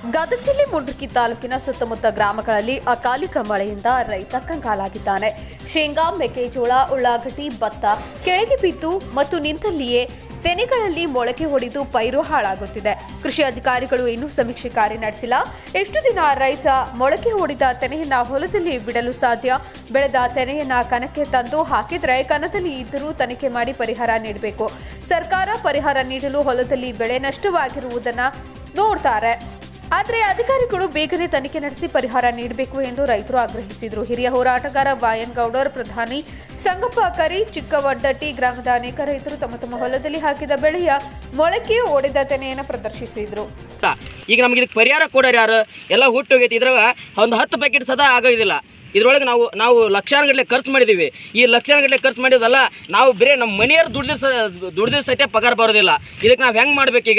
ಗದಗ ಜಿಲ್ಲೆ ಮುಂಡ್ರಿಕಿ ತಾಲೂಕಿನ ಸುತ್ತಮುತ್ತ ಗ್ರಾಮಗಳಲ್ಲಿ ಅಕಾಲಿಕ ಮಳೆಯಿಂದ ರೈತ ಕಂಗಾಲಾಗಿದ್ದಾನೆ ಶೇಂಗಾ ಮೆಕ್ಕೆಜೋಳ ಉಳ್ಳಾಗಡ್ಡಿ ಭತ್ತ ಕೆಳಗೆ ಬಿದ್ದು ಮತ್ತು ನಿಂತಲ್ಲಿಯೇ ತೆನೆಗಳಲ್ಲಿ ಮೊಳಕೆ ಹೊಡೆದು ಪೈರು ಹಾಳಾಗುತ್ತಿದೆ ಕೃಷಿ ಅಧಿಕಾರಿಗಳು ಇನ್ನೂ ಸಮೀಕ್ಷೆ ಕಾರ್ಯ ನಡೆಸಿಲ್ಲ ಎಷ್ಟು ದಿನ ರೈತ ಮೊಳಕೆ ಹೊಡೆದ ತೆನೆಯನ್ನ ಹೊಲದಲ್ಲಿ ಬಿಡಲು ಸಾಧ್ಯ ಬೆಳೆದ ತೆನೆಯನ್ನ ಕಣಕ್ಕೆ ತಂದು ಹಾಕಿದ್ರೆ ಕಣದಲ್ಲಿ ಇದ್ದರೂ ತನಿಖೆ ಮಾಡಿ ಪರಿಹಾರ ನೀಡಬೇಕು ಸರ್ಕಾರ ಪರಿಹಾರ ನೀಡಲು ಹೊಲದಲ್ಲಿ ಬೆಳೆ ನಷ್ಟವಾಗಿರುವುದನ್ನ ನೋಡ್ತಾರೆ ಆದರೆ ಅಧಿಕಾರಿಗಳು ಬೇಗನೆ ತನಿಖೆ ನಡೆಸಿ ಪರಿಹಾರ ನೀಡಬೇಕು ಎಂದು ರೈತರು ಆಗ್ರಹಿಸಿದರು ಹಿರಿಯ ಹೋರಾಟಗಾರ ವಾಯನ್ ಗೌಡರ್ ಪ್ರಧಾನಿ ಸಂಗಪ್ಪ ಕರಿ ಚಿಕ್ಕವಡ್ಡಟ್ಟಿ ಗ್ರಾಮದ ಅನೇಕ ರೈತರು ತಮ್ಮ ತಮ್ಮ ಹೊಲದಲ್ಲಿ ಹಾಕಿದ ಬೆಳೆಯ ಮೊಳಕೆ ಒಡೆದ ತೆನೆಯನ್ನು ಪ್ರದರ್ಶಿಸಿದರು ಅಂತ. ಈಗ ನಮ್ಗೆ ಇದಕ್ಕೆ ಪರಿಹಾರ ಕೊಡೋರು ಯಾರು ಎಲ್ಲ ಹುಟ್ಟೋಗೈತಿ ಇದ್ರಾಗ ಒಂದು ಹತ್ತು ಪ್ಯಾಕೆಟ್ ಸದಾ ಆಗೋದಿಲ್ಲ ಇದ್ರೊಳಗೆ ನಾವು ನಾವು ಲಕ್ಷಾನುಗಟ್ಟಲೆ ಖರ್ಚು ಮಾಡಿದ್ದೀವಿ ಈ ಲಕ್ಷಾನುಗಟ್ಟಲೆ ಖರ್ಚು ಮಾಡಿದಲ್ಲ ನಾವು ಬರೀ ನಮ್ಮ ಮನೆಯವ್ರು ದುಡ್ದಿರ್ ಸ ದುಡ್ದಿರ ಸಹಿತ ಪಗಾರ ಬರೋದಿಲ್ಲ ಇದಕ್ಕೆ ನಾವು ಹೆಂಗೆ ಮಾಡ್ಬೇಕೀಗ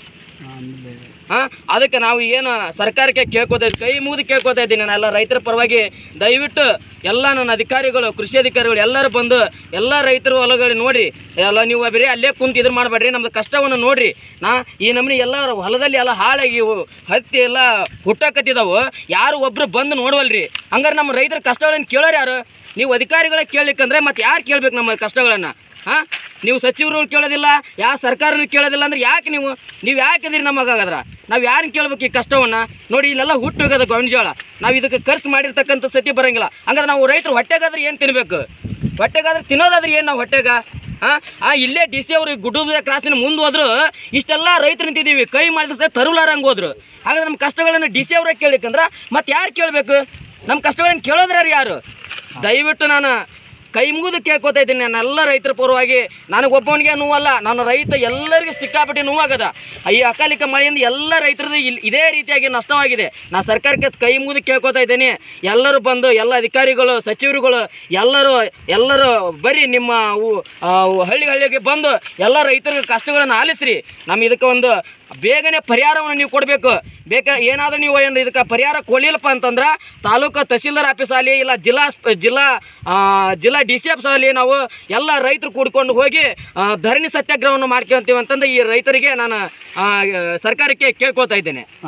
ಹಾಂ ಅದಕ್ಕೆ ನಾವು ಏನು ಸರ್ಕಾರಕ್ಕೆ ಕೇಳ್ಕೊತಾ ಇದ್ದೀವಿ ಕೈ ಮುಗಿದು ಕೇಳ್ಕೊತಾ ಇದ್ದೀನಿ ನಾನು ಎಲ್ಲ ರೈತರ ಪರವಾಗಿ ದಯವಿಟ್ಟು ಎಲ್ಲ ನನ್ನ ಅಧಿಕಾರಿಗಳು ಕೃಷಿ ಅಧಿಕಾರಿಗಳು ಎಲ್ಲರೂ ಬಂದು ಎಲ್ಲ ರೈತರ ಹೊಲಗಳು ನೋಡಿ ಎಲ್ಲ ನೀವು ಬರೀ ಅಲ್ಲೇ ಕುಂತು ಇದ್ರ ಮಾಡಬೇಡ್ರಿ ನಮ್ದು ಕಷ್ಟವನ್ನು ನೋಡ್ರಿ ನಾ ಈ ನಮ್ಮನೆ ಎಲ್ಲ ಹೊಲದಲ್ಲಿ ಎಲ್ಲ ಹಾಳಾಗಿ ಇವು ಹತ್ತಿ ಎಲ್ಲ ಹುಟ್ಟಕತ್ತಿದಾವು ಯಾರು ಒಬ್ರು ಬಂದು ನೋಡವಲ್ರಿ ಹಂಗಾರೆ ನಮ್ಮ ರೈತರ ಕಷ್ಟಗಳನ್ನು ಕೇಳೋರು ಯಾರು ನೀವು ಅಧಿಕಾರಿಗಳ ಕೇಳಲಿಕ್ಕಂದ್ರೆ ಮತ್ತೆ ಯಾರು ಕೇಳ್ಬೇಕು ನಮ್ಮ ಕಷ್ಟಗಳನ್ನು ಹಾಂ ನೀವು ಸಚಿವರು ಕೇಳೋದಿಲ್ಲ ಯಾವ ಸರ್ಕಾರನೂ ಕೇಳೋದಿಲ್ಲ ಅಂದ್ರೆ ಯಾಕೆ ನೀವು ನೀವು ಯಾಕೆ ಇದೀರಿ ನಮಗಾಗದ್ರ ನಾವು ಯಾರನ್ನ ಕೇಳ್ಬೇಕು ಈ ಕಷ್ಟವನ್ನು ನೋಡಿ ಇಲ್ಲೆಲ್ಲ ಹುಟ್ಟು ಹೋಗೋದು ಗೊಂಜಾಳ ನಾವು ಇದಕ್ಕೆ ಖರ್ಚು ಮಾಡಿರ್ತಕ್ಕಂಥ ಸತಿ ಬರಂಗಿಲ್ಲ ಹಂಗಾದ್ರೆ ನಾವು ರೈತರು ಹೊಟ್ಟೆಗಾದ್ರೆ ಏನು ತಿನ್ಬೇಕು ಹೊಟ್ಟೆಗಾದ್ರೆ ತಿನ್ನೋದಾದ್ರೆ ಏನು ನಾವು ಹೊಟ್ಟೆಗ ಹಾಂ ಆ ಇಲ್ಲೇ ಡಿ ಸಿ ಅವರು ಗುಡ್ಡದ ಕ್ರಾಸಿನ ಮುಂದೆ ಹೋದ್ರು ಇಷ್ಟೆಲ್ಲ ರೈತರು ನಿಂತಿದ್ದೀವಿ ಕೈ ಮಾಡಿದ್ರೆ ಸಹ ತರುಲಾರಂಗೆ ಹೋದ್ರು ಹಾಗಾದ್ರೆ ನಮ್ಮ ಕಷ್ಟಗಳನ್ನು ಡಿ ಸಿ ಅವರೇ ಕೇಳಲಿಕ್ಕಂದ್ರೆ ಮತ್ತೆ ಯಾರು ಕೇಳಬೇಕು ನಮ್ಮ ಕಷ್ಟಗಳನ್ನು ಕೇಳೋದ್ರಾರು ಯಾರು ದಯವಿಟ್ಟು ನಾನು ಕೈ ಮುಗಿದು ಕೇಳ್ಕೊತಾ ಇದ್ದೀನಿ ನಾನು ಎಲ್ಲ ರೈತರ ಪರವಾಗಿ ನನಗೆ ಒಬ್ಬನಿಗೆ ನೋವಲ್ಲ ನಾನು ರೈತ ಎಲ್ಲರಿಗೂ ಸಿಕ್ಕಾಪಟ್ಟೆ ನೋವಾಗದ ಈ ಅಕಾಲಿಕ ಮಳೆಯಿಂದ ಎಲ್ಲ ರೈತರದ್ದು ಇಲ್ಲಿ ಇದೇ ರೀತಿಯಾಗಿ ನಷ್ಟವಾಗಿದೆ ನಾನು ಸರ್ಕಾರಕ್ಕೆ ಕೈ ಮುಗಿದು ಕೇಳ್ಕೊತಾ ಇದ್ದೀನಿ ಎಲ್ಲರೂ ಬಂದು ಎಲ್ಲ ಅಧಿಕಾರಿಗಳು ಸಚಿವರುಗಳು ಎಲ್ಲರೂ ಎಲ್ಲರೂ ಬರ್ರಿ ನಿಮ್ಮ ಊ- ಆ, ಹಳ್ಳಿ ಹಳ್ಳಿಗೆ ಬಂದು ಎಲ್ಲ ರೈತರ ಕಷ್ಟಗಳನ್ನು ಆಲಿಸ್ರಿ ನಮ್ಮ ಇದಕ್ಕೆ ಒಂದು ಬೇಗನೆ ಪರಿಹಾರವನ್ನು ನೀವು ಕೊಡಬೇಕು ಬೇಕಾ ಏನಾದರೂ ನೀವು ಏನು ಇದಕ್ಕೆ ಪರಿಹಾರ ಕೊಡಲಿಲ್ಲಪ್ಪ ಅಂತಂದ್ರೆ ತಾಲೂಕು ತಹಸೀಲ್ದಾರ್ ಆಫೀಸ್ ಆಗಲಿ ಇಲ್ಲ ಜಿಲ್ಲಾ ಸ್ಪ- ಜಿಲ್ಲಾ ಆ, ಜಿಲ್ಲಾ ಡಿ ಸಿ ಆಫೀಸ್ ಆಗಲಿ ನಾವು ಎಲ್ಲ ರೈತರು ಕೂಡ್ಕೊಂಡು ಹೋಗಿ ಆ, ಧರಣಿ ಸತ್ಯಾಗ್ರಹವನ್ನು ಮಾಡ್ಕೊಂತೀವಿ ಅಂತಂದು ಈ ರೈತರಿಗೆ ನಾನು ಆ, ಸರ್ಕಾರಕ್ಕೆ ಕೇಳ್ಕೊಳ್ತಾ ಇದ್ದೇನೆ